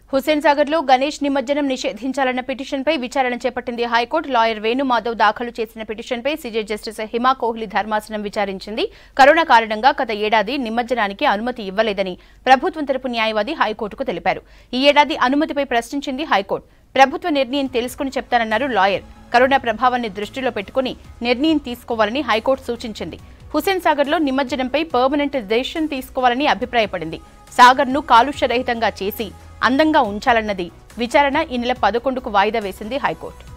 హుస్సేన్ సాగర్ లో గణేష్ నిమజ్జనం నిషేధించాలన్న పిటిషన్పై విచారణ చేపట్టింది హైకోర్టు లాయర్ వేణుమాధవ్ దాఖలు చేసిన పిటిషన్పై సీజే జస్టిస్ హిమా కోహ్లీ ధర్మాసనం విచారించింది కరోనా కారణంగా గత ఏడాది నిమజ్జనానికి అనుమతి ఇవ్వలేదని ప్రభుత్వం తరపు న్యాయవాది హైకోర్టుకు తెలిపారు ఈ ఏడాది అనుమతిపై ప్రశ్నించింది హైకోర్టు ప్రభుత్వ నిర్ణయం తెలుసుకుని చెప్తానన్నారు లాయర్ కరోనా ప్రభావాన్ని దృష్టిలో పెట్టుకుని నిర్ణయం తీసుకోవాలని హైకోర్టు సూచించింది హుస్సేన్ సాగర్ లో నిమజ్జనంపై పర్మనెంట్ డెసిషన్ తీసుకోవాలని అభిప్రాయపడింది సాగర్ ను కాలుష్య రహితంగా చేసి అందంగా ఉంచాలన్నది విచారణ ఈ నెల పదకొండుకు వాయిదా వేసింది హైకోర్టు